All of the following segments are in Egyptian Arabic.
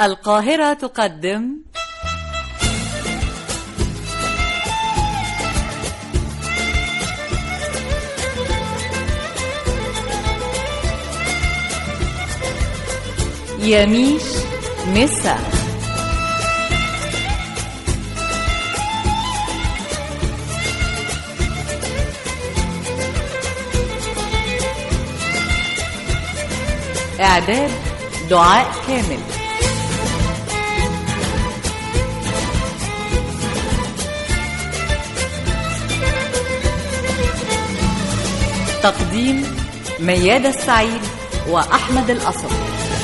القاهرة تقدم يميش مسا إعداد دعاء كامل تقديم ميادة السعيد وأحمد الأصل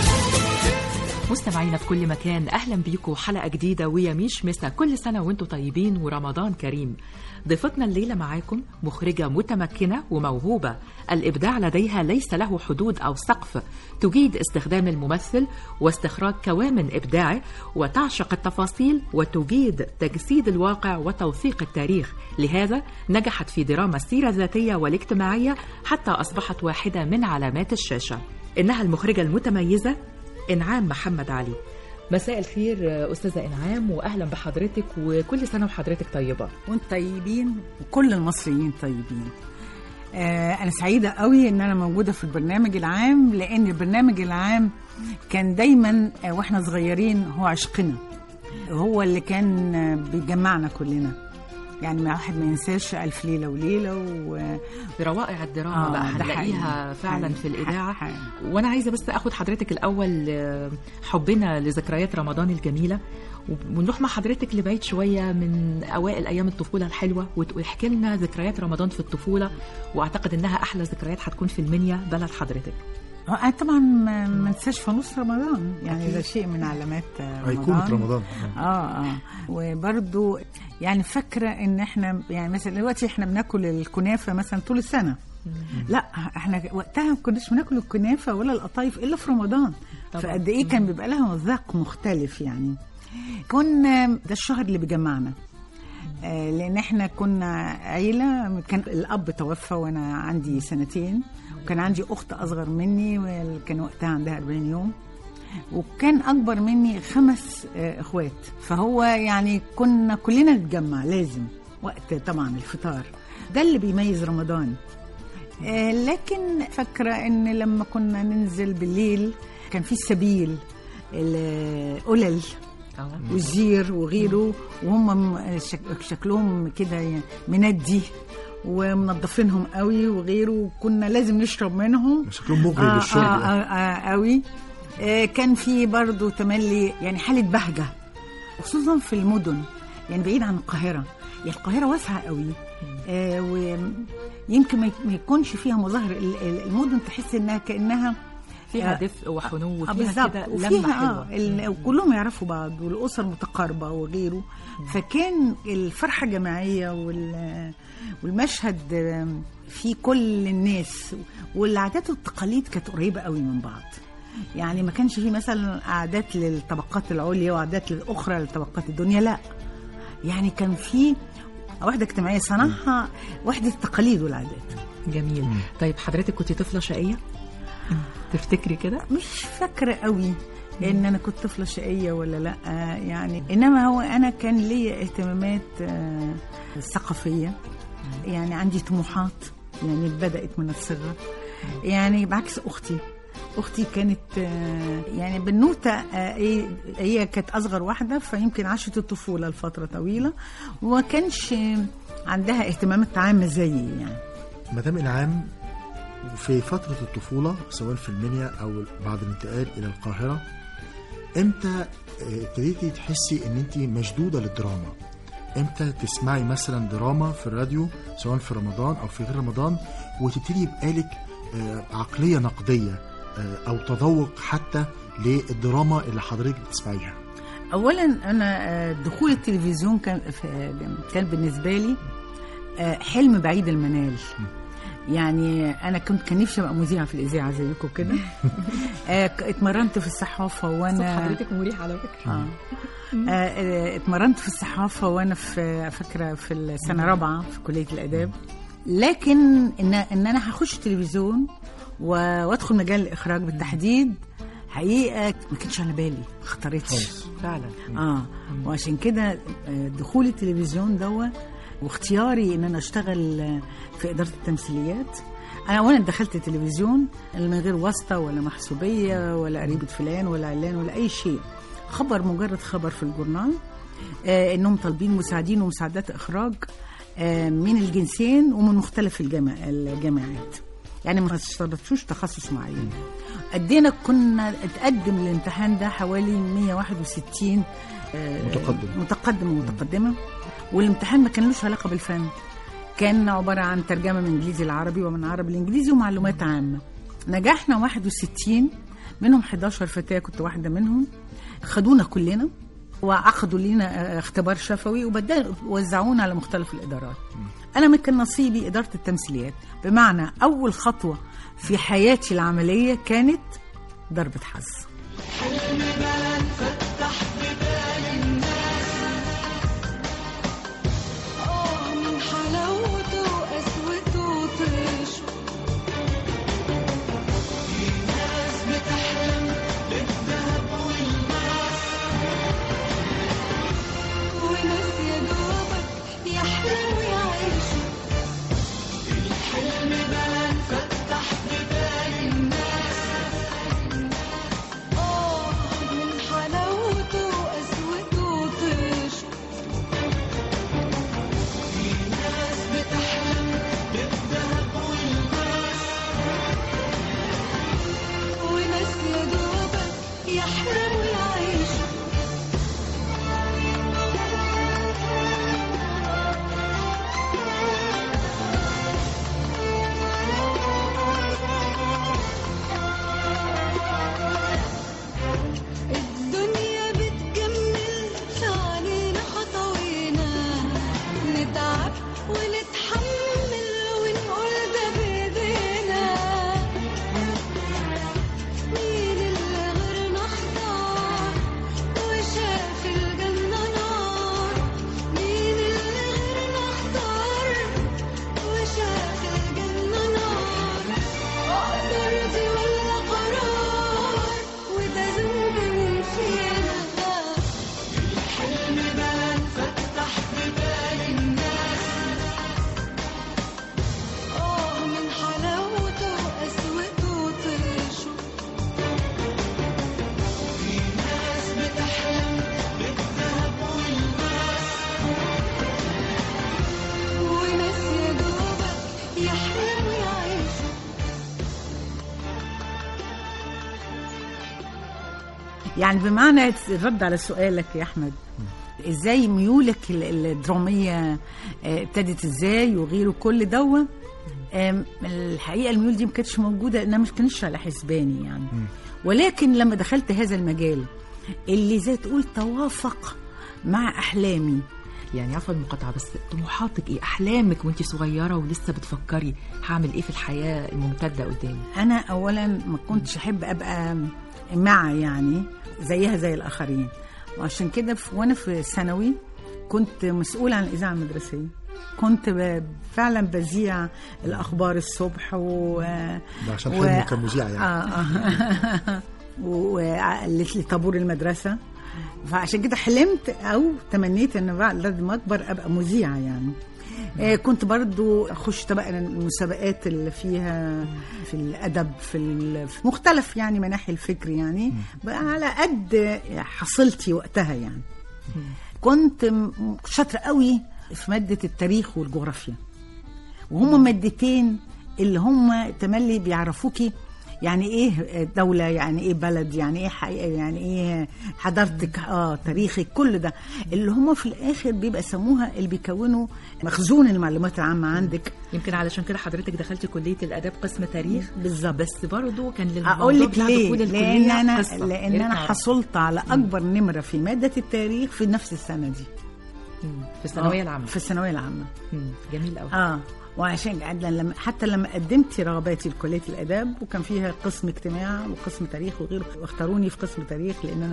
مستمعينا في كل مكان اهلا بيكم حلقه جديده ويميش مسا كل سنه وانتم طيبين ورمضان كريم ضيفتنا الليله معاكم مخرجه متمكنه وموهوبه الابداع لديها ليس له حدود او سقف تجيد استخدام الممثل واستخراج كوامن ابداعه وتعشق التفاصيل وتجيد تجسيد الواقع وتوثيق التاريخ لهذا نجحت في دراما السيره الذاتيه والاجتماعيه حتى اصبحت واحده من علامات الشاشه انها المخرجه المتميزه انعام محمد علي مساء الخير استاذه انعام واهلا بحضرتك وكل سنه وحضرتك طيبه وانت طيبين وكل المصريين طيبين آه انا سعيده قوي ان انا موجوده في البرنامج العام لان البرنامج العام كان دايما آه واحنا صغيرين هو عشقنا هو اللي كان آه، بيجمعنا كلنا يعني ما واحد ما ينساش الف ليله وليله و... روائع الدراما آه، بقى ده هنلاقيها حقيقي. فعلا حقيقي. في الاذاعه حقيقي. وانا عايزه بس اخد حضرتك الاول آه، حبنا لذكريات رمضان الجميله ونروح مع حضرتك لبعيد شويه من اوائل ايام الطفوله الحلوه وتحكي لنا ذكريات رمضان في الطفوله واعتقد انها احلى ذكريات هتكون في المنيا بلد حضرتك آه طبعا ما ما ننساش فانوس رمضان يعني ده شيء من علامات آه، رمضان أيقونة رمضان اه اه وبرضو يعني فاكره ان احنا يعني مثلا دلوقتي احنا بناكل الكنافه مثلا طول السنه لا احنا وقتها ما كناش بناكل الكنافه ولا القطايف الا في رمضان طبعاً. فقد ايه كان بيبقى لها مذاق مختلف يعني كنا ده الشهر اللي بيجمعنا آه، لان احنا كنا عيله كان الاب توفى وانا عندي سنتين وكان عندي اخت اصغر مني وكان وقتها عندها 40 يوم وكان اكبر مني خمس آه، اخوات فهو يعني كنا كلنا نتجمع لازم وقت طبعا الفطار ده اللي بيميز رمضان آه، لكن فاكره ان لما كنا ننزل بالليل كان في السبيل القلل والزير وغيره وهم م- شك- شكلهم كده مندي ومنظفينهم قوي وغيره وكنا لازم نشرب منهم شكلهم مغري للشرب آه يعني. آه آه قوي آه كان في برضو تملي يعني حالة بهجة خصوصا في المدن يعني بعيد عن القاهرة يعني القاهرة واسعة قوي آه ويمكن ما ي- ما يكونش فيها مظاهر ال- ال- المدن تحس انها كانها فيها آه، دفء وحنو آه، وفيها بالظبط كده وفيها لمه اه حلوه ال- وكلهم يعرفوا بعض والاسر متقاربه وغيره فكان الفرحه جماعيه وال والمشهد آم، فيه كل الناس والعادات والتقاليد كانت قريبه قوي من بعض يعني ما كانش فيه مثلا عادات للطبقات العليا وعادات للاخرى للطبقات الدنيا لا يعني كان في وحده اجتماعيه صنعها وحده التقاليد والعادات جميل طيب حضرتك كنت طفله شقيه تفتكري كده مش فاكرة قوي ان انا كنت طفلة شقية ولا لا يعني انما هو انا كان لي اهتمامات آه، ثقافية يعني عندي طموحات يعني بدأت من الصغر يعني بعكس اختي اختي كانت آه، يعني بنوته آه، إيه، هي كانت اصغر واحده فيمكن عاشت الطفوله لفتره طويله وما كانش عندها اهتمامات عامه زيي يعني مدام انعام في فترة الطفولة سواء في المنيا أو بعد الانتقال إلى القاهرة إمتى آه، ابتديتي تحسي إن أنت مشدودة للدراما؟ إمتى تسمعي مثلا دراما في الراديو سواء في رمضان أو في غير رمضان وتبتدي يبقى لك آه، عقلية نقدية آه، أو تذوق حتى للدراما اللي حضرتك بتسمعيها؟ اولا انا آه، دخول التلفزيون كان في- كان بالنسبه لي آه، حلم بعيد المنال يعني انا كنت كان نفسي ابقى مذيعه في الاذاعه زيكم كده آه، ك- اتمرنت في الصحافه صوت وانا حضرتك مريح على فكره آه. آه، آه، اتمرنت في الصحافه وانا في فاكره في السنه رابعه في كليه الاداب لكن ان ان انا هخش تلفزيون و- وادخل مجال الاخراج بالتحديد حقيقه ما كانش على بالي ما خطرتش خالص. فعلا اه وعشان كده آه، دخول التلفزيون دوا واختياري ان انا اشتغل آه، في اداره التمثيليات انا اولا دخلت التلفزيون من غير واسطه ولا محسوبيه ولا قريبه فلان ولا علان ولا اي شيء خبر مجرد خبر في الجورنال آه انهم طالبين مساعدين ومساعدات اخراج آه من الجنسين ومن مختلف الجامع الجامعات يعني ما اشترطوش تخصص معين ادينا كنا اتقدم الامتحان ده حوالي 161 آه، متقدم. متقدم ومتقدمه والامتحان ما كان لوش علاقه بالفن كان عباره عن ترجمه من انجليزي لعربي ومن عربي لانجليزي ومعلومات عامه نجحنا 61 منهم 11 فتاه كنت واحده منهم خدونا كلنا وعقدوا لنا آه، اختبار شفوي وبدأوا وزعونا على مختلف الادارات انا من كان نصيبي اداره التمثيليات بمعنى اول خطوه في حياتي العمليه كانت ضربه حظ آه من حلاوته وقسوته وطيشه في ناس بتحلم بالذهب والماس وناس يا دوبك يحلموا يعيشوا الحلم بان فتح ببال الناس آه من حلاوته وقسوته وطيشه ناس بتحلم بالذهب والماس وناس يا دوبك يحلموا يعيشوا الدنيا بتجمل فعلينا خطوينا نتعب ونتحمل ونقول ده بايدينا مين اللي غيرنا اختار وشاف الجنة نار مين اللي غيرنا اختار وشاف الجنة نار أقدر دي ولا قرار وده ذنب من فينا الحلم بان فتح ببال الناس آه من حلاوته وقسوته وطيشه في ناس بتحلم بالذهب والماس وناس يا دوبك يحلموا يعيشوا يعني بمعنى الرد على سؤالك يا احمد ازاي ميولك ال- الدراميه آه، ابتدت ازاي وغيره كل دوا آم، الحقيقه الميول دي ما كانتش موجوده انها مش كانتش على حسباني يعني ولكن لما دخلت هذا المجال اللي زي تقول توافق مع احلامي يعني عفوا المقاطعه بس طموحاتك ايه احلامك وانت صغيره ولسه بتفكري هعمل ايه في الحياه الممتده قدامي انا اولا ما كنتش احب ابقى مع يعني زيها زي الاخرين وعشان كده في- وانا في ثانوي كنت مسؤولة عن الإذاعة المدرسية كنت ب- فعلا بذيع الأخبار الصبح و ده عشان حلمه كان مذيع يعني. آه آه وقالت لي طابور المدرسة فعشان كده حلمت أو تمنيت إن بعد ما أكبر أبقى مذيعة يعني آه، كنت برضو اخش طبعا المسابقات اللي فيها في الادب في, ال- في مختلف يعني مناحي الفكر يعني بقى على قد حصلتي وقتها يعني كنت م- شاطره قوي في ماده التاريخ والجغرافيا وهم مادتين اللي هم تملي بيعرفوكي يعني ايه دولة يعني ايه بلد يعني ايه حقيقة يعني ايه حضارتك اه تاريخك كل ده اللي هم في الاخر بيبقى سموها اللي بيكونوا مخزون المعلومات العامة عندك يمكن علشان كده حضرتك دخلتي كليه الاداب قسم تاريخ بالظبط بس برضه كان للموضوع اقول لك بتاع ليه دخول لان الكلية انا قصة. لان يا ريت انا نعرف. حصلت على اكبر نمرة في مادة التاريخ في نفس السنة دي مم. في الثانويه آه، العامه في الثانوية العامة مم. جميل قوي اه وعشان قاعدة لما حتى لما قدمت رغباتي لكليه الاداب وكان فيها قسم اجتماع وقسم تاريخ وغيره واختاروني في قسم تاريخ لان انا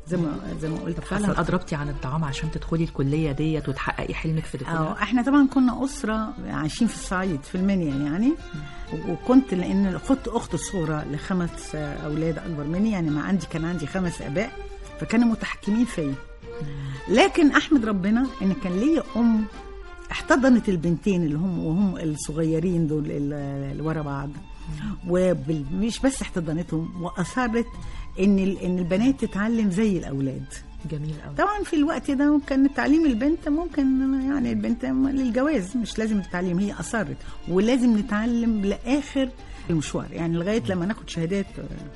زي ما زي ما قلت فعلا حصل. أضربتي عن الطعام عشان تدخلي الكلية ديت وتحققي حلمك في اه دخولها احنا طبعا كنا اسره عايشين في الصعيد في المنيا يعني وكنت لان كنت اخت الصغرى لخمس اولاد اكبر مني يعني ما عندي كان عندي خمس اباء فكانوا متحكمين فيا لكن احمد ربنا ان كان ليا ام احتضنت البنتين اللي هم وهم الصغيرين دول اللي اللي ورا بعض ومش بس احتضنتهم واصرت ان ال- ان البنات تتعلم زي الاولاد جميل قوي طبعا في الوقت ده كان تعليم البنت ممكن يعني البنت للجواز مش لازم التعليم هي اصرت ولازم نتعلم لاخر المشوار يعني لغايه لما ناخد شهادات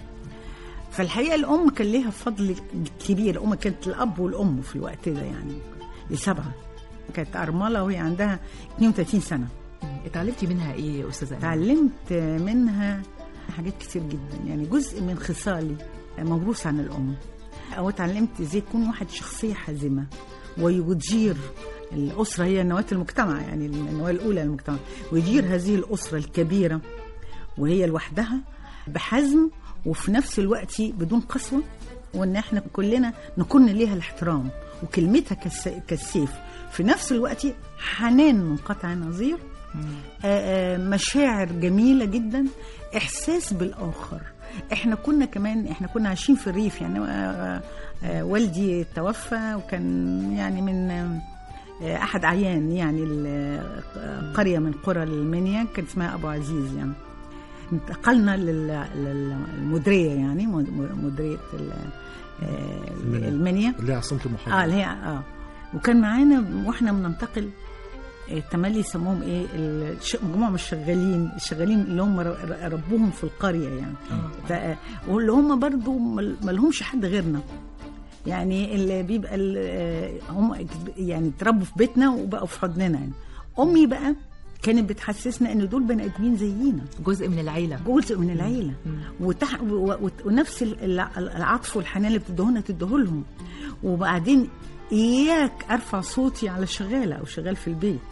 فالحقيقه الام كان ليها فضل كبير الام كانت الاب والام في الوقت ده يعني لسبعه كانت ارمله وهي عندها 32 سنه اتعلمتي منها ايه يا استاذه أمينة؟ تعلمت منها حاجات كتير جدا يعني جزء من خصالي موروث عن الأم أو اتعلمت ازاي يكون واحد شخصية حازمة ويدير الأسرة هي نواة المجتمع يعني النواة الأولى للمجتمع ويدير هذه الأسرة الكبيرة وهي لوحدها بحزم وفي نفس الوقت بدون قسوة وإن احنا كلنا نكون ليها الاحترام وكلمتها كالس- كالسيف في نفس الوقت حنان منقطع النظير آه، آه، مشاعر جميله جدا احساس بالاخر احنا كنا كمان احنا كنا عايشين في الريف يعني آه، آه، والدي توفى وكان يعني من آه، احد اعيان يعني ال- آه، قريه من قرى المنيا كانت اسمها ابو عزيز يعني انتقلنا لل- للمديريه يعني مد- مديريه ال- آه، المنيا. المنيا اللي هي عاصمه اه المحافظه اللي هي اه وكان معانا واحنا بننتقل آه، تملي يسموهم ايه الش- مجموعه من الشغالين الشغالين اللي هم ر- ربوهم في القريه يعني ف- واللي هم برضو مل- ملهمش حد غيرنا يعني اللي بيبقى ال- آه، هم يعني اتربوا في بيتنا وبقوا في حضننا يعني امي بقى كانت بتحسسنا ان دول بني ادمين زينا جزء من العيله جزء من العيله وتح... و... و... ونفس الع- العطف والحنان اللي بتدهولنا تديهولهم وبعدين اياك ارفع صوتي على شغاله او شغال في البيت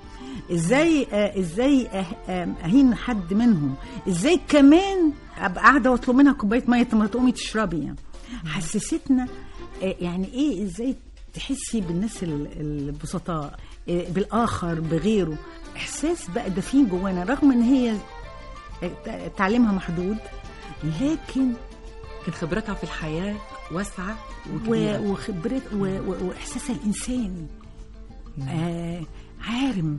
ازاي آه ازاي أه... آه، اهين حد منهم ازاي كمان ابقى قاعده واطلب منها كوبايه ميه طب ما تقومي تشربي يعني حسستنا آه، يعني ايه ازاي تحسي بالناس ال- البسطاء آه، بالاخر بغيره احساس بقى دفين جوانا رغم ان هي آه، تعليمها محدود لكن كان خبرتها في الحياه واسعه و- وكبيره وخبرت و- و- واحساسها الانساني آه عارم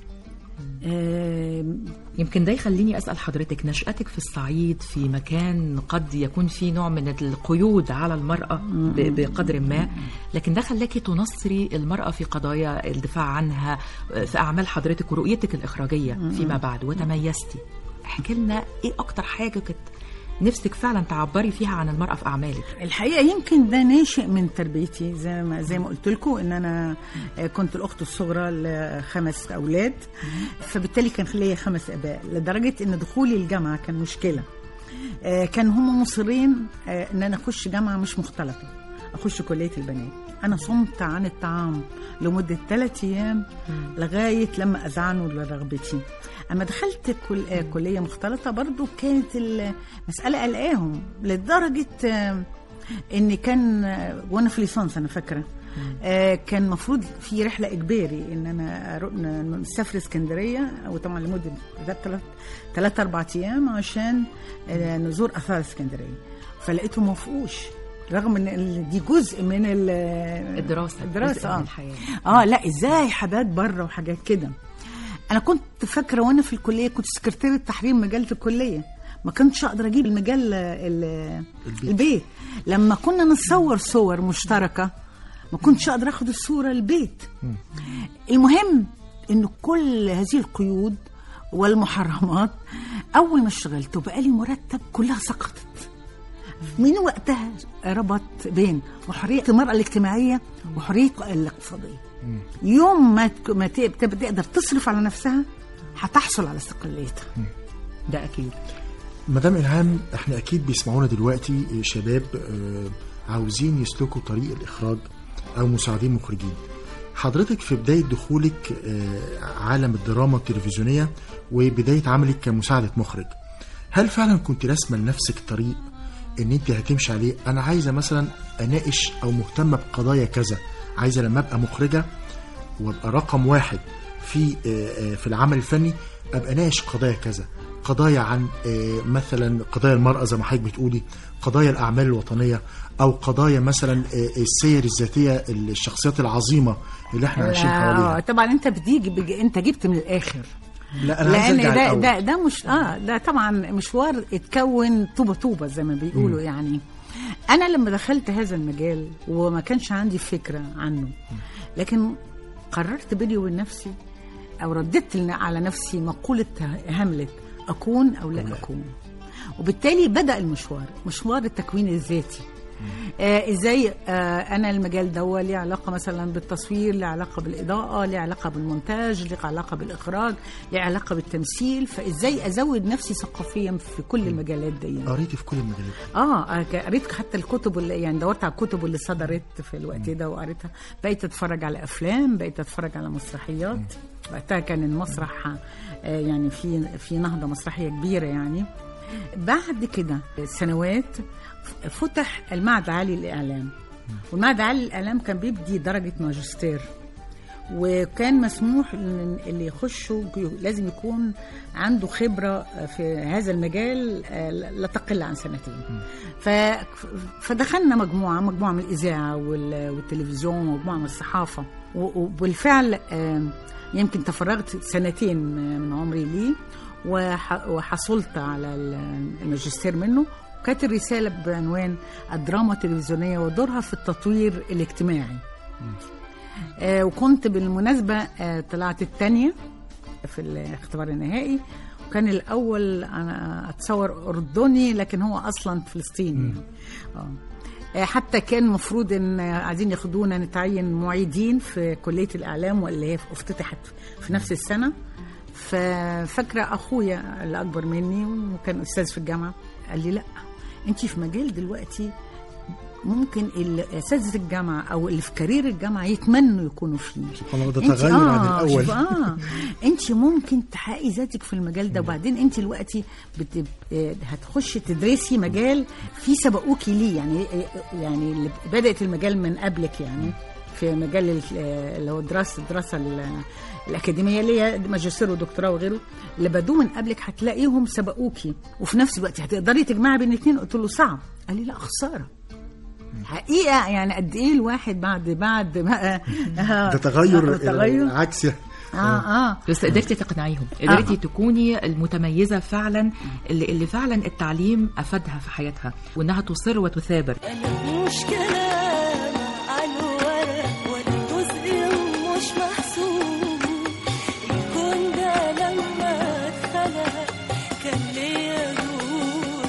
آه يمكن ده يخليني اسال حضرتك نشاتك في الصعيد في مكان قد يكون فيه نوع من القيود على المراه ب- بقدر ما لكن ده خلاكي تنصري المراه في قضايا الدفاع عنها في اعمال حضرتك ورؤيتك الاخراجيه فيما بعد وتميزتي احكي لنا ايه اكتر حاجه كنت نفسك فعلا تعبري فيها عن المراه في اعمالك الحقيقه يمكن ده ناشئ من تربيتي زي ما زي ما قلت لكم ان انا آه، كنت الاخت الصغرى لخمس اولاد فبالتالي كان ليا خمس اباء لدرجه ان دخولي الجامعه كان مشكله آه، كان هم مصرين آه، ان انا اخش جامعه مش مختلطه اخش كليه البنات انا صمت عن الطعام لمده ثلاث ايام لغايه لما اذعنوا لرغبتي اما دخلت كل آه، كليه مختلطه برضو كانت المساله قلقاهم لدرجه آه، ان كان آه، وانا في ليسانس انا فاكره آه، كان المفروض في رحله اجباري ان انا أروح- ن- نسافر اسكندريه وطبعا لمده ثلاث ثلاث اربع ايام عشان آه، نزور اثار اسكندريه فلقيتهم ما وافقوش رغم ان ال- دي جزء من ال- الدراسه جزء الدراسه من اه الحياه اه لا ازاي حاجات بره وحاجات كده انا كنت فاكره وانا في الكليه كنت سكرتيره تحرير مجله الكليه ما كنتش اقدر اجيب المجله ال- البيت. البيت لما كنا نصور صور مشتركه ما كنتش اقدر اخد الصوره البيت المهم ان كل هذه القيود والمحرمات اول ما اشتغلت وبقالي مرتب كلها سقطت من وقتها ربط بين حريه المراه الاجتماعيه وحريه الاقتصاديه يوم ما تك- ما ت- تبقى تقدر تصرف على نفسها هتحصل على استقلاليتها ده اكيد مدام إلهام احنا أكيد بيسمعونا دلوقتي شباب آه، عاوزين يسلكوا طريق الإخراج أو مساعدين مخرجين حضرتك في بداية دخولك آه، عالم الدراما التلفزيونية وبداية عملك كمساعدة مخرج هل فعلا كنت راسمة لنفسك طريق ان انت هتمشي عليه انا عايزه مثلا اناقش او مهتمه بقضايا كذا عايزه لما ابقى مخرجه وابقى رقم واحد في آه، آه، في العمل الفني ابقى ناقش قضايا كذا قضايا عن آه، مثلا قضايا المرأة زي ما حضرتك بتقولي قضايا الأعمال الوطنية أو قضايا مثلا آه، السير الذاتية الشخصيات العظيمة اللي احنا عايشين لا، حواليها طبعا انت بتيجي بج... انت جبت من الاخر لا أنا عايز لان أرجع ده الأول. ده ده مش اه ده طبعا مشوار اتكون طوبه طوبه زي ما بيقولوا يعني انا لما دخلت هذا المجال وما كانش عندي فكره عنه لكن قررت بيني وبين نفسي او رددت لنا- على نفسي مقوله هاملت اكون او لا اكون وبالتالي بدا المشوار مشوار التكوين الذاتي آه ازاي آه انا المجال ده ليه علاقه مثلا بالتصوير ليه علاقه بالاضاءه ليه علاقه بالمونتاج ليه علاقه بالاخراج ليه علاقه بالتمثيل فازاي ازود نفسي ثقافيا في كل المجالات دي قريتي في كل المجالات اه آه، قريت حتى الكتب اللي يعني دورت على الكتب اللي صدرت في الوقت ده وقريتها بقيت اتفرج على افلام بقيت اتفرج على مسرحيات وقتها كان المسرح آه، يعني في في نهضه مسرحيه كبيره يعني بعد كده سنوات فتح المعهد العالي للاعلام والمعهد العالي للاعلام كان بيدي درجه ماجستير وكان مسموح ان اللي يخشوا لازم يكون عنده خبره في هذا المجال آه، لا تقل عن سنتين ف... فدخلنا مجموعه مجموعه من الاذاعه وال... والتلفزيون ومجموعه من الصحافه و- وبالفعل آه، يمكن تفرغت سنتين من عمري ليه وح... وحصلت على ال- الماجستير منه وكانت الرساله بعنوان الدراما التلفزيونيه ودورها في التطوير الاجتماعي آه، وكنت بالمناسبة آه، طلعت الثانية في الاختبار النهائي وكان الأول أنا أتصور أردني لكن هو أصلا فلسطيني آه. آه، حتى كان المفروض ان عايزين ياخدونا نتعين معيدين في كليه الاعلام واللي هي افتتحت في نفس السنه ففاكره اخويا اللي اكبر مني وكان استاذ في الجامعه قال لي لا انت في مجال دلوقتي ممكن اساتذه الجامعه او اللي في كارير الجامعه يتمنوا يكونوا فيه سبحان الله ده انت- تغير عن الأول. شوف، اه انت ممكن تحققي ذاتك في المجال ده وبعدين انت دلوقتي بت... آه، هتخشي تدرسي مجال في سبقوكي ليه يعني يعني اللي بدات المجال من قبلك يعني في مجال ال- آه، اللي هو دراسه الدراسه ال- الاكاديميه اللي هي ماجستير ودكتوراه وغيره اللي بدوه من قبلك هتلاقيهم سبقوكي وفي نفس الوقت هتقدري تجمعي بين الاثنين قلت له صعب قال لي لا خساره حقيقه يعني قد ايه الواحد بعد بعد ما ده تغير تغير عكسي اه اه بس قدرتي تقنعيهم قدرتي تكوني المتميزة فعلا اللي, اللي فعلا التعليم أفادها في حياتها وإنها تصر وتثابر أنا مش كلام على الورق ولا جزء مش محسوب الكون ده لما اتخلق كان ليا دور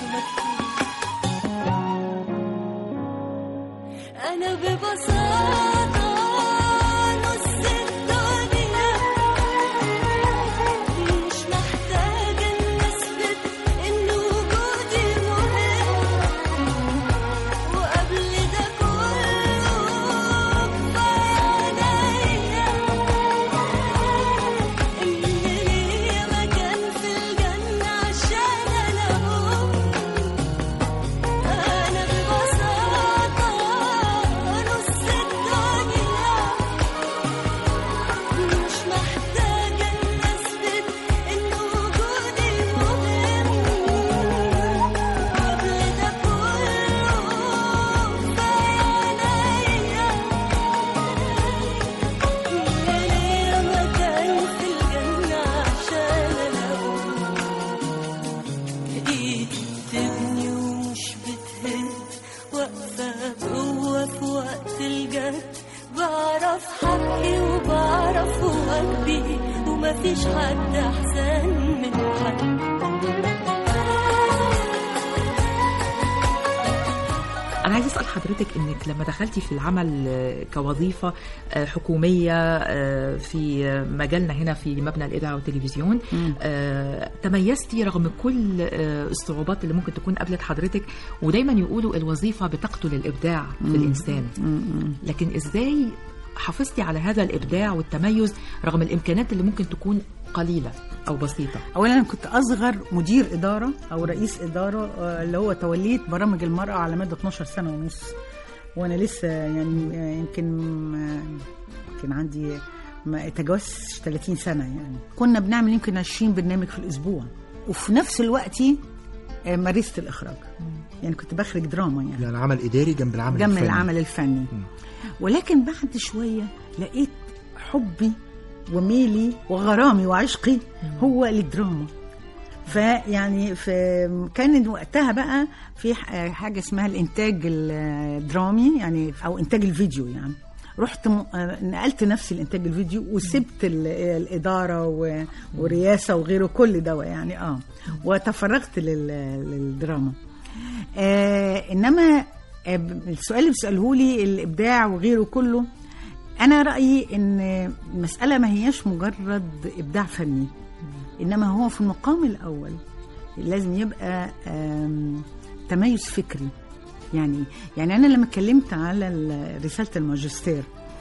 مكتوب أنا ببساطة نص الدنيا مش محتاجة إن أثبت إن وجودي مهم وقبل ده كله كفاية عليا إن ليا مكان في الجنة عشان أنا أهو أنا ببساطة نص الدنيا مش محتاجة إن أثبت إن وجودي مهم قبل ده كله كفاية عليا إن ليا مكان في الجنة عشان أنا إيدي بتبني ومش بتهد واقفة جوه في وقت الجد بعرف حقي وبعرف واجبي ومفيش حد أحسن من حد أنا عايز أسأل حضرتك إنك لما دخلتي في العمل آه، كوظيفة آه، حكومية آه، في آه، مجالنا هنا في مبنى الإذاعة والتلفزيون آه، تميزتي رغم كل آه، الصعوبات اللي ممكن تكون قابلت حضرتك ودايما يقولوا الوظيفة بتقتل الإبداع في الإنسان لكن إزاي حافظتي على هذا الإبداع والتميز رغم الإمكانات اللي ممكن تكون قليله او بسيطه اولا انا كنت اصغر مدير اداره او رئيس اداره آه، اللي هو توليت برامج المراه على مدى 12 سنه ونص وانا لسه يعني آه، يمكن آه، يمكن عندي ما تجاوزش 30 سنه يعني كنا بنعمل يمكن 20 برنامج في الاسبوع وفي نفس الوقت آه، مارست الاخراج يعني كنت بخرج دراما يعني يعني عمل اداري جنب العمل جنب الفني. العمل الفني ولكن بعد شويه لقيت حبي وميلي وغرامي وعشقي هو للدراما فيعني في كان وقتها بقى في ح- حاجه اسمها الانتاج الدرامي يعني او انتاج الفيديو يعني رحت م... آه، نقلت نفسي الانتاج الفيديو وسبت ال- الاداره و... ورئاسه وغيره كل ده يعني اه وتفرغت لل... للدراما آه انما آه، السؤال اللي بتساله لي الابداع وغيره كله انا رايي ان المساله ما هياش مجرد ابداع فني انما هو في المقام الاول لازم يبقى آم، تميز فكري يعني يعني انا لما اتكلمت على ال- رساله الماجستير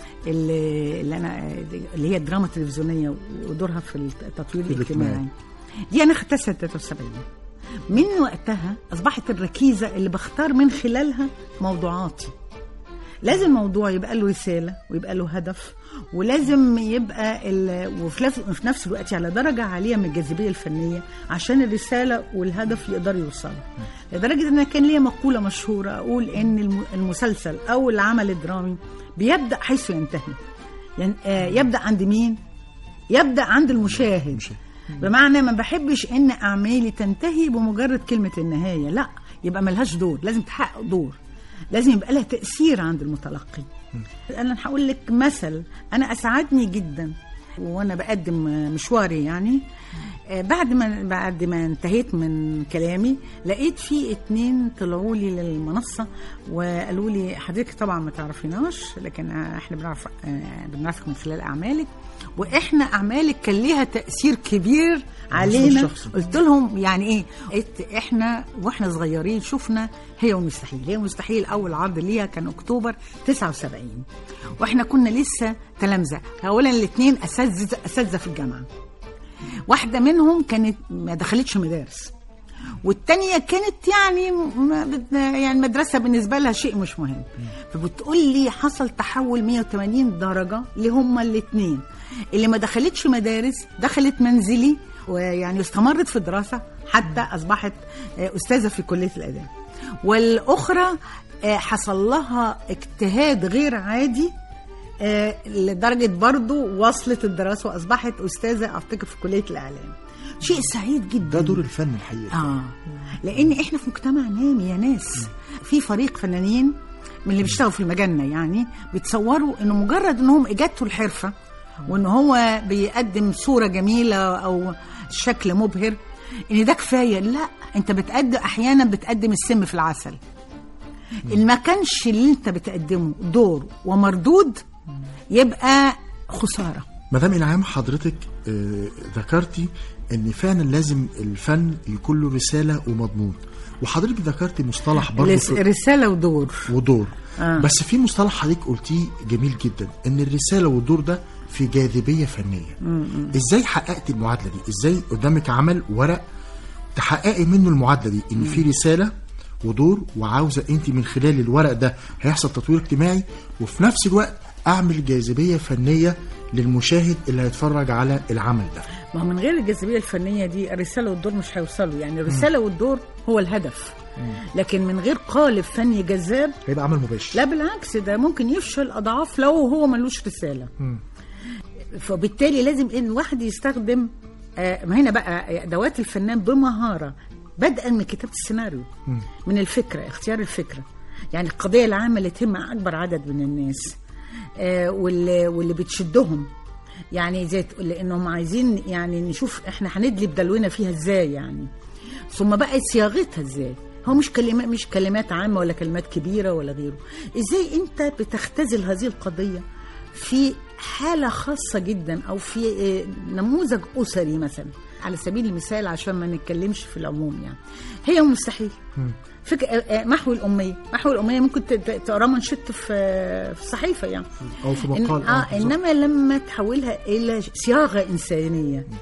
اللي, اللي انا اللي هي الدراما التلفزيونيه ودورها في التطوير في الاجتماعي. الاجتماعي دي انا خدتها سنه 73 من وقتها اصبحت الركيزه اللي بختار من خلالها موضوعاتي لازم الموضوع يبقى له رساله ويبقى له هدف ولازم يبقى ال... وفي نفس- في نفس الوقت على درجه عاليه من الجاذبيه الفنيه عشان الرساله والهدف يقدروا يوصلوا لدرجه ان أنا كان ليا مقوله مشهوره اقول ان الم- المسلسل او العمل الدرامي بيبدا حيث ينتهي يعني آه يبدا عند مين يبدا عند المشاهد بمعنى ما بحبش ان اعمالي تنتهي بمجرد كلمه النهايه لا يبقى ملهاش دور لازم تحقق دور لازم يبقى لها تاثير عند المتلقي انا هقول لك مثل انا اسعدني جدا وانا بقدم مشواري يعني آه، بعد ما بعد ما انتهيت من كلامي لقيت في اتنين طلعوا لي للمنصه وقالوا لي حضرتك طبعا ما تعرفيناش لكن آه، احنا بنعرف آه، بنعرفك من خلال اعمالك واحنا اعمالك كان ليها تاثير كبير علينا الشخصي. قلت لهم يعني ايه قلت احنا واحنا صغيرين شفنا هي والمستحيل هي والمستحيل اول عرض ليها كان اكتوبر 79 واحنا كنا لسه تلامذه اولا الاثنين اساتذه اساتذه في الجامعه واحده منهم كانت ما دخلتش مدارس والتانية كانت يعني ما بت- يعني مدرسة بالنسبة لها شيء مش مهم فبتقول لي حصل تحول 180 درجة لهما الاثنين اللي ما دخلتش مدارس دخلت منزلي ويعني استمرت في الدراسة حتى أصبحت آه، أستاذة في كلية الآداب والأخرى آه، حصل لها اجتهاد غير عادي آه، لدرجة برضو وصلت الدراسة وأصبحت أستاذة أعتقد في كلية الإعلام شيء سعيد جدا ده دور الفن الحقيقي اه لان احنا في مجتمع نامي يا ناس في فريق فنانين من اللي بيشتغلوا في المجنة يعني بيتصوروا انه مجرد انهم اجادته الحرفه وان هو بيقدم صوره جميله او شكل مبهر ان ده كفايه لا انت بتقدم احيانا بتقدم السم في العسل ان ما كانش اللي انت بتقدمه دور ومردود يبقى خساره مدام انعام حضرتك آه، ذكرتي ان فعلا لازم الفن يكون له رساله ومضمون وحضرتك ذكرتي مصطلح برضه رس- في- رساله ودور ودور آه. بس في مصطلح حضرتك قلتيه جميل جدا ان الرساله والدور ده في جاذبيه فنيه ازاي حققت المعادله دي ازاي قدامك عمل ورق تحققي منه المعادله دي ان في رساله ودور وعاوزه انت من خلال الورق ده هيحصل تطوير اجتماعي وفي نفس الوقت اعمل جاذبيه فنيه للمشاهد اللي هيتفرج على العمل ده ما هو من غير الجاذبيه الفنيه دي الرساله والدور مش هيوصلوا يعني الرساله والدور هو الهدف لكن من غير قالب فني جذاب هيبقى عمل مباشر لا بالعكس ده ممكن يفشل اضعاف لو هو ملوش رساله فبالتالي لازم ان الواحد يستخدم آه، ما هنا بقى ادوات الفنان بمهاره بدءا من كتابه السيناريو من الفكره اختيار الفكره يعني القضيه العامه اللي تهم اكبر عدد من الناس آه، واللي واللي بتشدهم يعني زي تقول لانهم عايزين يعني نشوف احنا هندلب دلونا فيها ازاي يعني ثم بقى صياغتها ازاي هو مش كلمات مش كلمات عامه ولا كلمات كبيره ولا غيره ازاي انت بتختزل هذه القضيه في حاله خاصه جدا او في آه، نموذج اسري مثلا على سبيل المثال عشان ما نتكلمش في العموم يعني هي مستحيل فك... آه، آه، محو الاميه محو الاميه ممكن ت- ت- تقرا منشط في آه، في الصحيفه يعني او في إن مقال آه بالظبط. انما لما تحولها الى صياغه انسانيه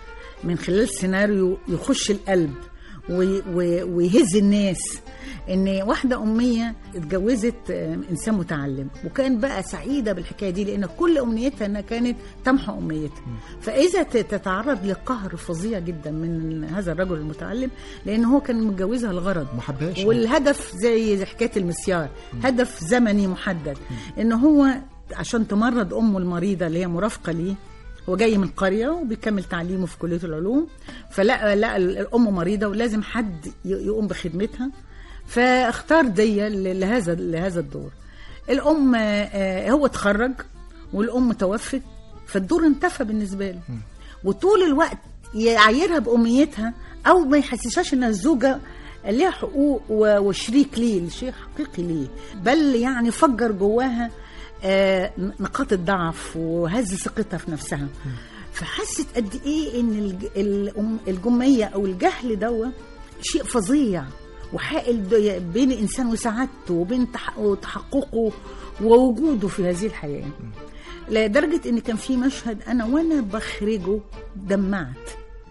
من خلال سيناريو يخش القلب وي- وي- ويهز الناس ان واحده اميه اتجوزت آه، انسان متعلم وكان بقى سعيده بالحكايه دي لان كل امنيتها انها كانت تمحو امنيتها فاذا ت- تتعرض لقهر فظيع جدا من هذا الرجل المتعلم لان هو كان متجوزها الغرض ما حبهاش. والهدف زي زي حكايه المسيار هدف زمني محدد ان هو عشان تمرض امه المريضه اللي هي مرافقه ليه هو جاي من قريه وبيكمل تعليمه في كليه العلوم فلقى لقى الام مريضه ولازم حد ي- يقوم بخدمتها فاختار دي ل- لهذا لهذا الدور الام آه، هو اتخرج والام توفت فالدور انتفى بالنسبه له وطول الوقت يعايرها بامنيتها او ما يحسسهاش انها الزوجه ليها حقوق و- وشريك ليه شيء حقيقي ليه بل يعني فجر جواها آه، نقاط الضعف وهز ثقتها في نفسها فحست قد ايه ان الج- الأم- الجميه او الجهل دوا شيء فظيع وحائل د- بين الانسان وسعادته وبين تح- وتحققه ووجوده في هذه الحياه لدرجه ان كان في مشهد انا وانا بخرجه دمعت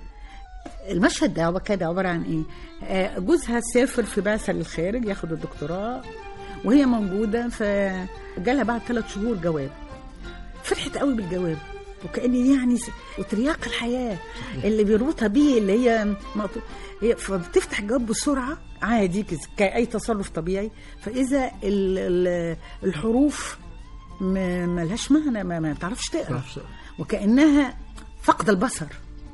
المشهد ده كان عباره عن ايه؟ آه، جوزها سافر في بعثه للخارج ياخد الدكتوراه وهي موجوده فجالها بعد ثلاث شهور جواب فرحت قوي بالجواب وكأن يعني س- وترياق الحياة اللي بيربطها بيه اللي هي مقطو... هي فبتفتح الجواب بسرعة عادي كز- كأي تصرف طبيعي فإذا ال... ال... الحروف ما ملهاش معنى ما, ما بتعرفش تقرا تعرفش. وكأنها فقد البصر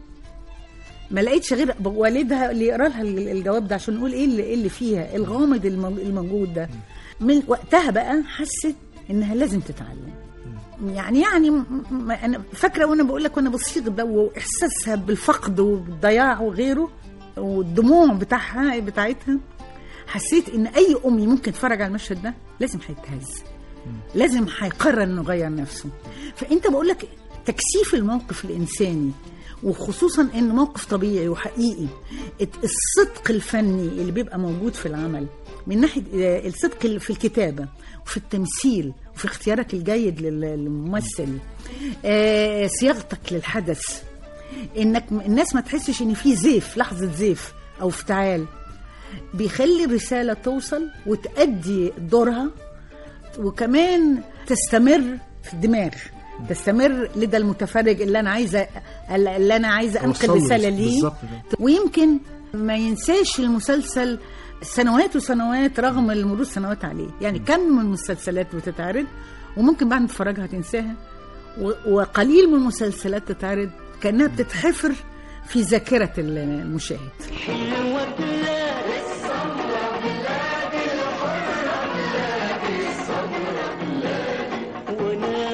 ما لقيتش غير والدها اللي يقرا لها الجواب ده عشان نقول ايه اللي, إيه اللي فيها الغامض المو- الموجود ده من وقتها بقى حست انها لازم تتعلم يعني يعني م- م- انا فاكره وانا بقول لك وانا بصيغ ده واحساسها بالفقد والضياع وغيره والدموع بتاعها بتاعتها حسيت ان اي امي ممكن تتفرج على المشهد ده لازم هيتهز لازم هيقرر انه يغير نفسه فانت بقول لك تكثيف الموقف الانساني وخصوصا ان موقف طبيعي وحقيقي الت- الصدق الفني اللي بيبقى موجود في العمل من ناحيه آه، الصدق اللي في الكتابه وفي التمثيل وفي اختيارك الجيد لل- للممثل آه، صياغتك للحدث انك م- الناس ما تحسش ان في زيف لحظه زيف او افتعال بيخلي الرساله توصل وتأدي دورها وكمان تستمر في الدماغ تستمر لدى المتفرج اللي انا عايزه اللي انا عايزه انقل أوصله رساله ليه بالظبط كده. ويمكن ما ينساش المسلسل سنوات وسنوات رغم مرور سنوات عليه يعني كم من المسلسلات بتتعرض وممكن بعد ما تتفرجها تنساها و- وقليل من المسلسلات تتعرض كانها بتتحفر في ذاكره المشاهد حلوة بلاد وانا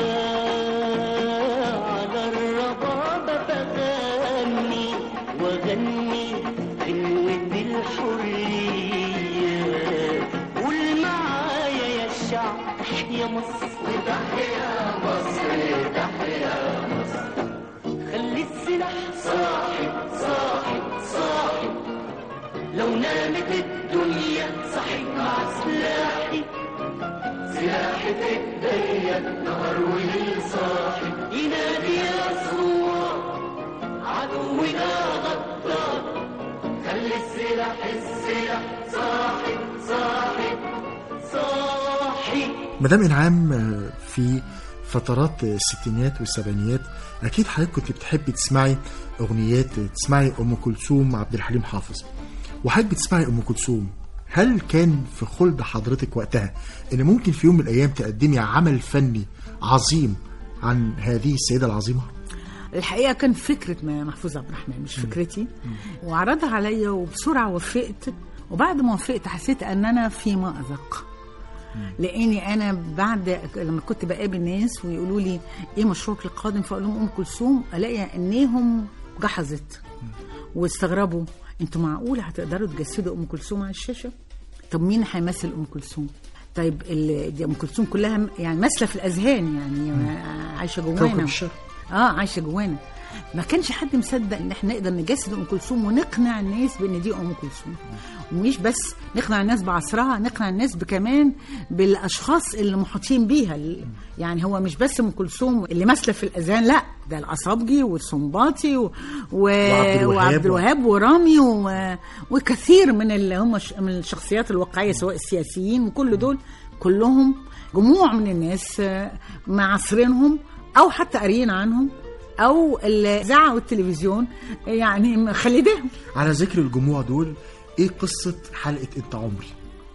على الربابة بغني واغني غنوة الحرية قول معايا يا الشعب تحيا مصر تحيا مصر تحيا مصر خلي السلاح صاحي صاحي صاحي لو نامت الدنيا صحي مع سلاحي سلاحي في ايديا نهار وليل صاحي ينادي يا صوار عدونا غدار خلي السلاح السلاح صاحي صاحي صاحي مدام انعام آه، في فترات الستينات والسبعينيات اكيد حضرتك كنت بتحبي تسمعي اغنيات تسمعي ام كلثوم عبد الحليم حافظ وحضرتك بتسمعي ام كلثوم هل كان في خلد حضرتك وقتها ان ممكن في يوم من الايام تقدمي عمل فني عظيم عن هذه السيده العظيمه؟ الحقيقه كان فكره ما- محفوظ عبد الرحمن مش فكرتي وعرضها عليا وبسرعه وافقت وبعد ما وافقت حسيت ان انا في مأزق لاني انا بعد لما كنت بقابل ناس ويقولوا لي ايه مشروعك القادم فاقول لهم ام كلثوم الاقي عينيهم جحظت واستغربوا انتوا معقول هتقدروا تجسدوا ام كلثوم على الشاشه طب مين هيمثل ام كلثوم طيب ال- دي ام كلثوم كلها م- يعني ماسله في الاذهان يعني عايشه كوكب جوانا الشرق اه عايشه جوانا ما كانش حد مصدق ان احنا نقدر نجسد ام كلثوم ونقنع الناس بان دي ام كلثوم ومش بس نقنع الناس بعصرها نقنع الناس كمان بالاشخاص اللي محاطين بيها ال- يعني هو مش بس ام كلثوم اللي ماسله في الاذان لا ده الاصابجي والسنباطي و... و... وعبد الوهاب. وعبد الوهاب ورامي و... وكثير من اللي هم ش... من الشخصيات الواقعيه سواء السياسيين وكل دول كلهم جموع من الناس آه، معاصرينهم او حتى قاريين عنهم او الاذاعه والتلفزيون يعني مخلداهم على ذكر الجموع دول ايه قصه حلقه انت عمري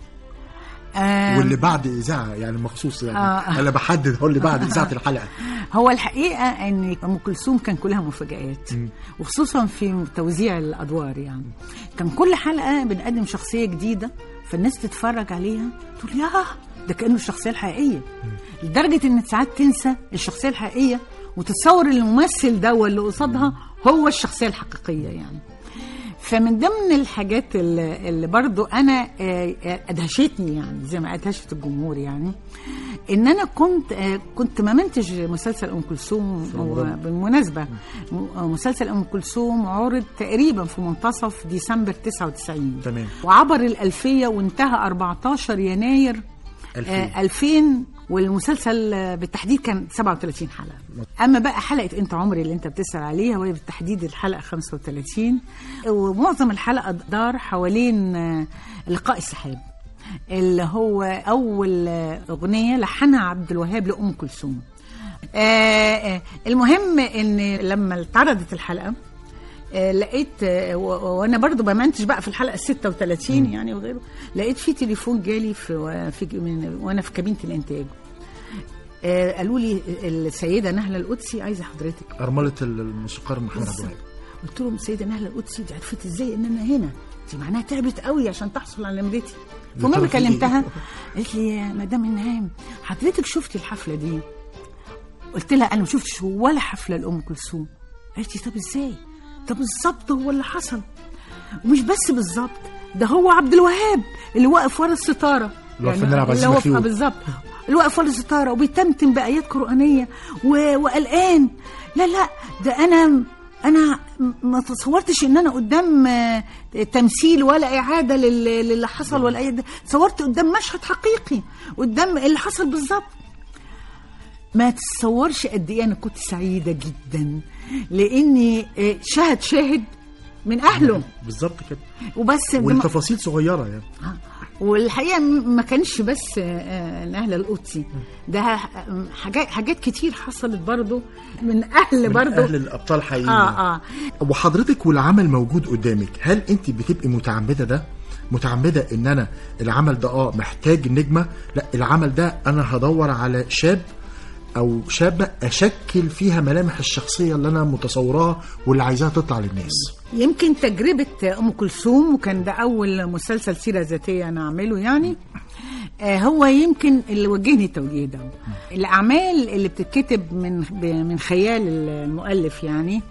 آه واللي بعد اذاعه يعني مخصوص يعني آه. انا بحدد هو اللي بعد اذاعه الحلقه هو الحقيقه ان ام كلثوم كان كلها مفاجآت وخصوصا في توزيع الادوار يعني كان كل حلقه بنقدم شخصيه جديده فالناس تتفرج عليها تقول ياه ده كانه الشخصيه الحقيقيه لدرجه ان ساعات تنسى الشخصيه الحقيقيه وتتصور الممثل ده واللي قصادها هو الشخصيه الحقيقيه يعني فمن ضمن الحاجات اللي, اللي برضو انا آه، آه، ادهشتني يعني زي ما ادهشت الجمهور يعني ان انا كنت آه، كنت ما منتج مسلسل ام كلثوم بالمناسبه م- مسلسل ام كلثوم عرض تقريبا في منتصف ديسمبر 99 تمام. وعبر الالفيه وانتهى 14 يناير 2000. آه، 2000 والمسلسل آه، بالتحديد كان 37 حلقه اما بقى حلقه انت عمري اللي انت بتسال عليها وهي بالتحديد الحلقه 35 ومعظم الحلقه دار حوالين آه، لقاء السحاب اللي هو اول آه، اغنيه لحنها عبد الوهاب لام كلثوم آه، آه، المهم ان لما اتعرضت الحلقه آه، لقيت آه، و- وانا برضو بمنتج بقى في الحلقه 36 يعني وغيره لقيت في تليفون جالي في, في من وانا في كابينه الانتاج آه، قالوا لي السيده نهله القدسي عايزه حضرتك ارمله الموسيقار محمد عبد الوهاب قلت لهم السيده نهله القدسي دي عرفت ازاي ان انا هنا دي معناها تعبت قوي عشان تحصل على نمرتي فالمهم ترى في إيه؟ كلمتها قالت لي يا مدام انهام حضرتك شفتي الحفله دي قلت لها انا ما شفتش ولا حفله لام كلثوم قالت لي طب ازاي ده بالظبط هو اللي حصل ومش بس بالظبط ده هو عبد الوهاب اللي واقف ورا الستاره اللي هو فنان عبد العزيز اللي هو مخيول. بالظبط اللي واقف ورا الستاره وبيتمتم بايات قرانيه و... وقلقان لا لا ده انا انا ما تصورتش ان انا قدام آه، تمثيل ولا اعاده لل- للي حصل ولا اي ده تصورت قدام مشهد حقيقي قدام اللي حصل بالظبط ما تتصورش قد ايه انا كنت سعيده جدا لاني آه، شاهد شاهد من اهله بالظبط كده وبس والتفاصيل صغيره يعني آه. والحقيقه م- ما كانش بس آه، آه، نهله القدسي ده آه، حاجات حاجات كتير حصلت برضو من اهل من برضو اهل الابطال حقيقيين اه اه وحضرتك والعمل موجود قدامك هل انت بتبقي متعمده ده متعمده ان انا العمل ده اه محتاج نجمه لا العمل ده انا هدور على شاب او شابه اشكل فيها ملامح الشخصيه اللي انا متصوراها واللي عايزاها تطلع للناس يمكن تجربة أم كلثوم وكان ده أول مسلسل سيرة ذاتية أنا أعمله يعني آه، هو يمكن اللي وجهني التوجيه ده الأعمال اللي بتتكتب من ب- من خيال المؤلف يعني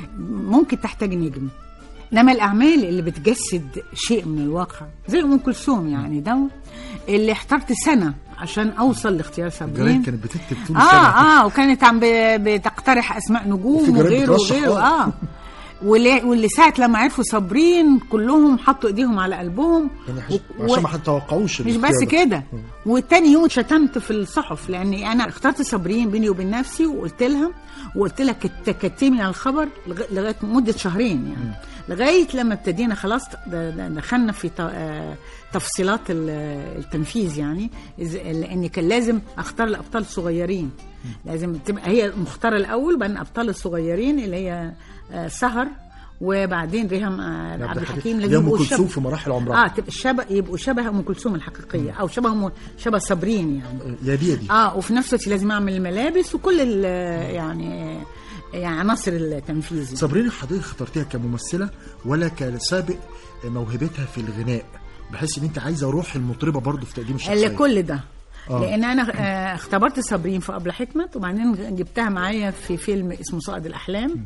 ممكن تحتاج نجم انما الاعمال اللي بتجسد شيء من الواقع زي ام كلثوم يعني ده اللي احترت سنه عشان اوصل لاختيار الجرايد صابرين كانت بتكتب طول السنه اه اه وكانت عم ب- بتقترح اسماء وفي نجوم جرايد وغيره بترشح وغيره آه. اه واللي, واللي ساعة لما عرفوا صابرين كلهم حطوا ايديهم على قلبهم يعني و- عشان ما تتوقعوش مش الاختيار بس ده. كده والتاني يوم شتمت في الصحف لاني انا اخترت صابرين بيني وبين نفسي وقلت لها وقلت لها كت- كتمي على الخبر لغ- لغايه مده شهرين يعني لغايه لما ابتدينا خلاص د- د- دخلنا في ت- آه، تفصيلات ال- التنفيذ يعني إز- لان كان لازم اختار الابطال الصغيرين لازم تبقى هي المختاره الاول بعدين الابطال الصغيرين اللي هي آه، سهر وبعدين ريهام آه، عبد الحكيم دي لازم ام يبقوا كلثوم شبه في مراحل عمرها اه تبقى شبه يبقوا شبه ام كلثوم الحقيقيه او شبه م- شبه صابرين يعني يا دي يا دي اه وفي نفس الوقت لازم اعمل الملابس وكل ال- يعني يعني عناصر التنفيذ صابرين حضرتك اخترتيها كممثله ولا كسابق موهبتها في الغناء بحيث ان انت عايزه روح المطربه برضو في تقديم الشخصيه لكل ده آه. لان انا آه، اختبرت صابرين في ابله حكمت وبعدين جبتها معايا في فيلم اسمه صائد الاحلام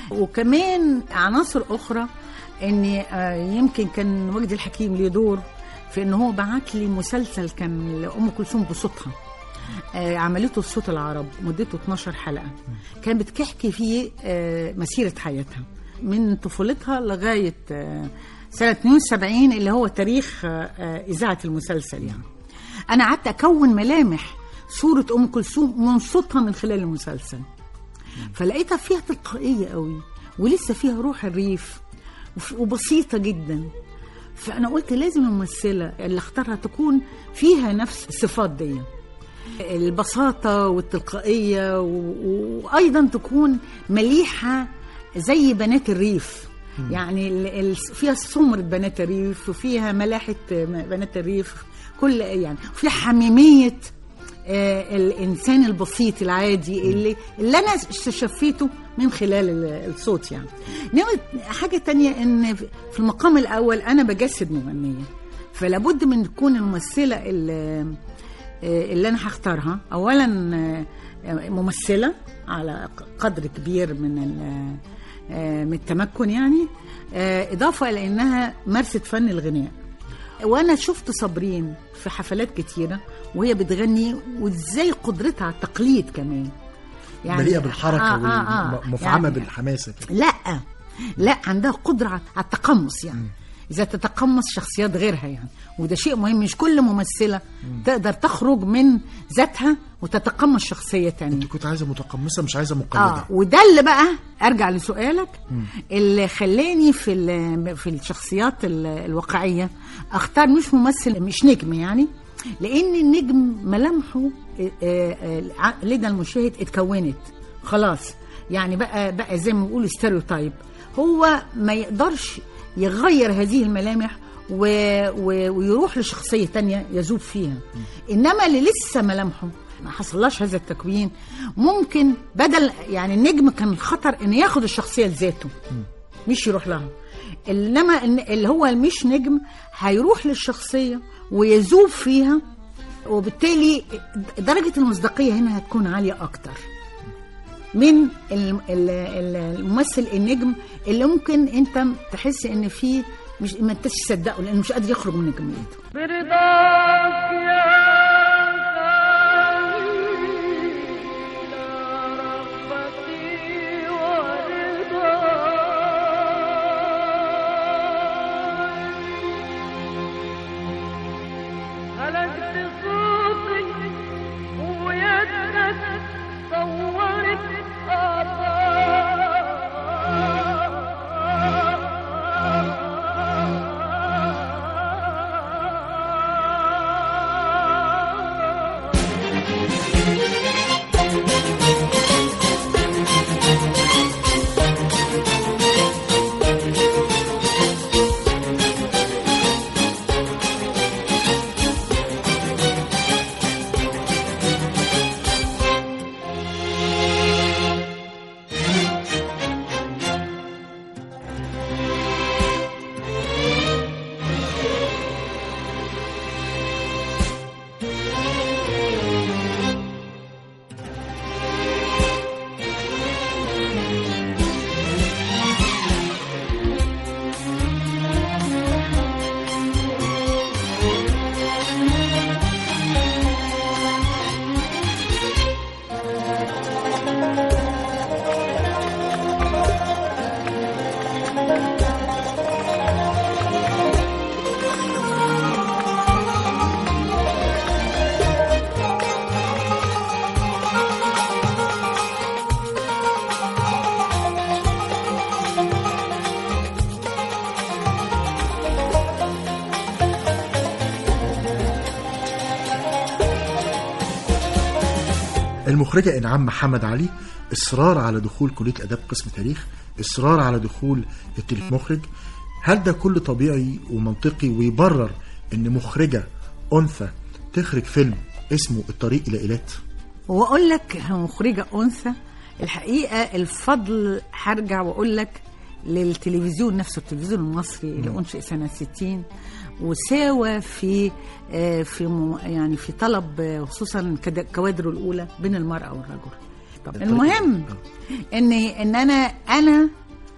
وكمان عناصر اخرى اني آه، يمكن كان وجدي الحكيم ليه دور في ان هو بعت لي مسلسل كان لام كلثوم بصوتها آه، عملته صوت العرب مدته 12 حلقه كانت بتحكي فيه آه، مسيره حياتها من طفولتها لغايه آه، سنه 72 اللي هو تاريخ آه، آه، اذاعه المسلسل يعني انا قعدت اكون ملامح صوره ام كلثوم من صوتها من خلال المسلسل فلقيتها فيها تلقائيه قوي ولسه فيها روح الريف وف- وبسيطه جدا فانا قلت لازم الممثله اللي اختارها تكون فيها نفس الصفات دي البساطه والتلقائيه و- وايضا تكون مليحه زي بنات الريف يعني ال- ال- فيها سمرة بنات الريف وفيها ملاحة بنات الريف كل يعني فيها حميمية آه، الانسان البسيط العادي اللي اللي انا استشفيته من خلال ال- الصوت يعني انما حاجه تانية ان في المقام الاول انا بجسد مغنيه فلابد من تكون الممثله اللي, اللي انا هختارها اولا آه، ممثله على قدر كبير من ال- آه، من التمكن يعني آه، اضافه الى انها مارست فن الغناء وانا شفت صابرين في حفلات كتيره وهي بتغني وازاي قدرتها على التقليد كمان مليئه بالحركه آه، آه، آه. ومفعمه يعني بالحماسه كده لا لا عندها قدره على على التقمص يعني اذا تتقمص شخصيات غيرها يعني وده شيء مهم مش كل ممثله تقدر تخرج من ذاتها وتتقمص شخصيه تانية انت كنت عايزه متقمصه مش عايزه مقلده اه وده اللي بقى ارجع لسؤالك اللي خلاني في ال- في الشخصيات ال- الواقعيه اختار مش ممثل مش نجم يعني لان النجم ملامحه آه، آه، آه، لدى المشاهد اتكونت خلاص يعني بقى بقى زي ما بيقولوا ستيريوتايب هو ما يقدرش يغير هذه الملامح و... و... ويروح لشخصيه تانية يذوب فيها انما اللي لسه ملامحه ما حصلهاش هذا التكوين ممكن بدل يعني النجم كان الخطر ان ياخد الشخصيه لذاته مش يروح لها انما إن- اللي هو مش نجم هيروح للشخصيه ويذوب فيها وبالتالي درجه المصداقيه هنا هتكون عاليه اكتر من ال- ال- ال- الممثل النجم اللي ممكن انت تحس ان فيه مش ما انتش تصدقه لانه مش قادر يخرج من نجميته برضاك يا رغبتي ورضاي هلكت صوتي ويدك صورت آثار المخرجة إنعام محمد علي إصرار على دخول كلية الآداب قسم تاريخ إصرار على دخول التلمخرج هل ده كل طبيعي ومنطقي ويبرر إن مخرجة أنثى تخرج فيلم اسمه الطريق إلى إيلات واقول لك مخرجه انثى الحقيقه الفضل هرجع واقول لك للتلفزيون نفسه التلفزيون المصري اللي انشئ سنه 60 وساوى في آه، في م- يعني في طلب آه، خصوصا كد- كوادره الاولى بين المراه والرجل طب المهم ان ان انا انا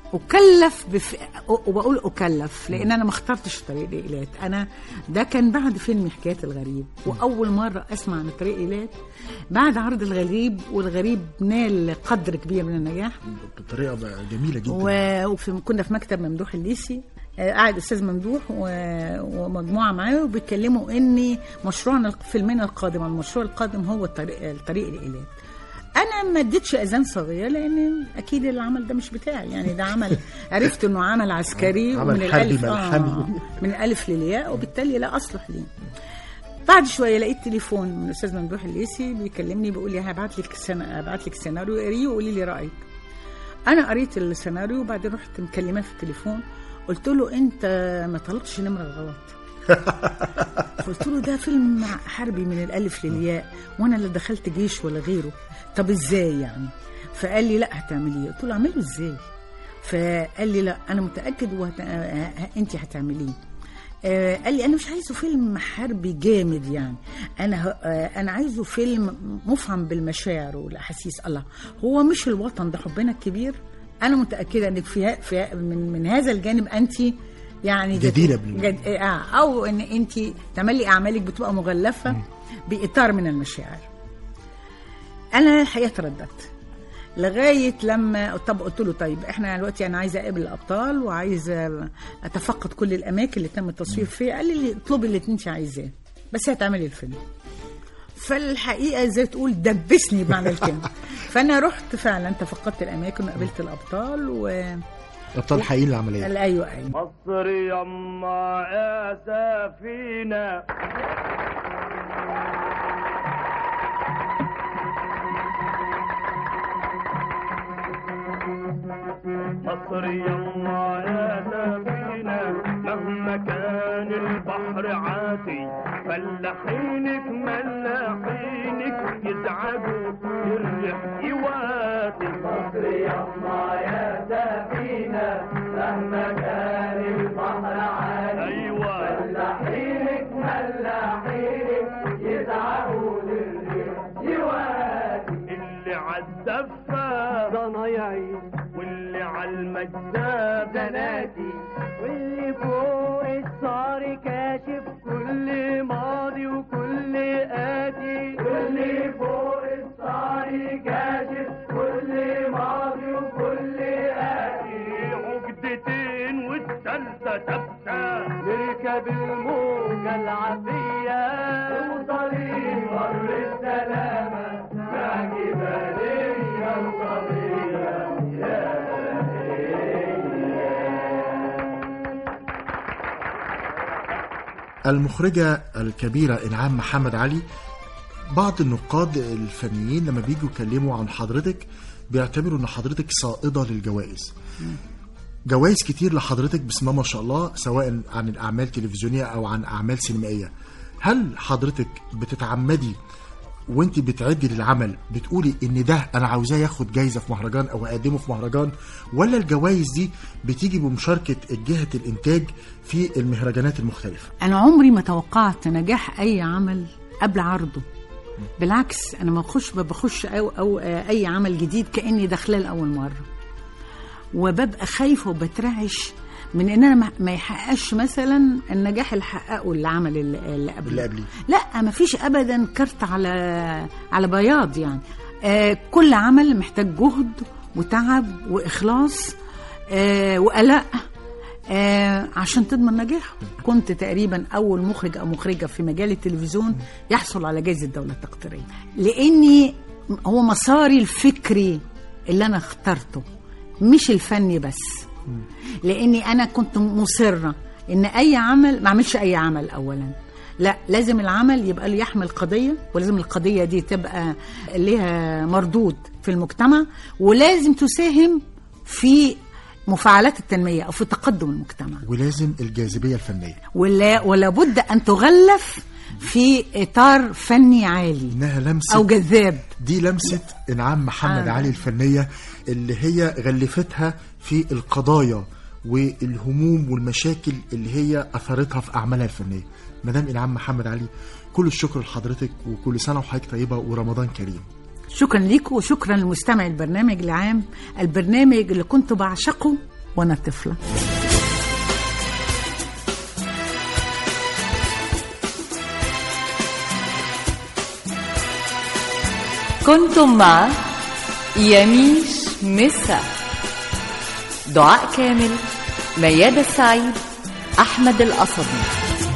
اكلف بف... وبقول اكلف لان انا ما اخترتش طريق الايلات انا ده كان بعد فيلم حكايه الغريب واول مره اسمع عن طريق ايلات بعد عرض الغريب والغريب نال قدر كبير من النجاح بطريقه بقى جميله جدا و- وفي كنا في مكتب ممدوح الليسي آه، قاعد استاذ ممدوح و... ومجموعه معاه وبيتكلموا ان مشروعنا في المهنه القادمه المشروع القادم هو الطريق الطريق الايلات انا ما اديتش اذان صاغيه لان اكيد العمل ده مش بتاعي يعني ده عمل عرفت انه عمل عسكري عمل ومن حربي الالف ملحمي. من الالف للياء وبالتالي لا اصلح ليه بعد شويه لقيت تليفون من الاستاذ ممدوح الليسي بيكلمني بيقول لي هبعت لك سنة هبعت لك سيناريو اقريه وقولي لي رايك انا قريت السيناريو وبعدين رحت مكلماه في التليفون قلت له انت ما طلبتش نمره غلط قلت له ده فيلم حربي من الالف للياء وانا لا دخلت جيش ولا غيره طب ازاي يعني فقال لي لا هتعمليه قلت له اعمله ازاي فقال لي لا انا متاكد وهت... انت هتعمليه آه، قال لي انا مش عايزه فيلم حربي جامد يعني انا ه- آه، انا عايزه فيلم مفعم بالمشاعر والاحاسيس الله هو مش الوطن ده حبنا الكبير انا متاكده انك في في من من هذا الجانب انت يعني جد- جديرة بال- جد اه او ان انت تملي اعمالك بتبقى مغلفه باطار من المشاعر انا الحقيقه ترددت لغايه لما طب قلت له طيب احنا دلوقتي انا عايزه اقابل الابطال وعايزه اتفقد كل الاماكن اللي تم التصوير فيها قال لي اطلبي اللي انت عايزاه بس هتعملي الفيلم فالحقيقه زي تقول دبسني بمعنى الكلمه فانا رحت فعلا تفقدت الاماكن وقابلت الابطال و ابطال حقيقيين العمليه ايوه ايوه مصر يما يا سفينة مصر يما يا سفينة مهما كان البحر عاتي فلاحينك ملاحينك يزعجوا الريح يواتي مصر يما يا سفينة مهما كان البحر عاتي ايوه فلاحينك ملاحينك يزعجوا للريح يواتي اللي عالدفة ضنايعي واللي عالمجداب زناتي واللي فوق الصار كاشف كل ماضي وكل آتي واللي فوق الصار كاشف كل ماضي وكل آتي عقدتين والثالثة تبكى نركب الموجة العافية توصلي بر السلامة مع جبالية القضية المخرجة الكبيرة إنعام محمد علي بعض النقاد الفنيين لما بيجوا يتكلموا عن حضرتك بيعتبروا ان حضرتك صائدة للجوائز جوائز كتير لحضرتك بسم الله ما شاء الله سواء عن الأعمال التلفزيونية أو عن أعمال سينمائية هل حضرتك بتتعمدي وانت بتعدي للعمل بتقولي ان ده انا عاوزاه ياخد جايزه في مهرجان او اقدمه في مهرجان ولا الجوائز دي بتيجي بمشاركه جهه الانتاج في المهرجانات المختلفه انا عمري ما توقعت نجاح اي عمل قبل عرضه بالعكس انا ما بخش ما بخش أو, او آه، اي عمل جديد كاني داخله لاول مره وببقى خايفه وبترعش من ان انا ما- ما يحققش مثلا النجاح اللي حققه العمل اللي اللي قبله اللي قبليه. لا ما فيش ابدا كارت على على بياض يعني آه كل عمل محتاج جهد وتعب واخلاص آه وقلق آه عشان تضمن نجاحه كنت تقريبا اول مخرج او مخرجه في مجال التلفزيون يحصل على جائزه الدوله التقديريه لاني هو مساري الفكري اللي انا اخترته مش الفني بس لاني انا كنت مصره ان اي عمل ما اعملش اي عمل اولا لا لازم العمل يبقى له يحمل قضيه ولازم القضيه دي تبقى لها مردود في المجتمع ولازم تساهم في مفاعلات التنميه او في تقدم المجتمع ولازم الجاذبيه الفنيه ولا ولا بد ان تغلف في اطار فني عالي انها لمسه او جذاب دي لمسه انعام محمد آه. علي الفنيه اللي هي غلفتها في القضايا والهموم والمشاكل اللي هي اثرتها في اعمالها الفنيه مدام انعام محمد علي كل الشكر لحضرتك وكل سنه وحضرتك طيبه ورمضان كريم شكرا لكم وشكرا لمستمع البرنامج العام البرنامج اللي كنت بعشقه وانا طفله كنتم مع يميش مسا دعاء كامل ميادة السعيد أحمد القصبي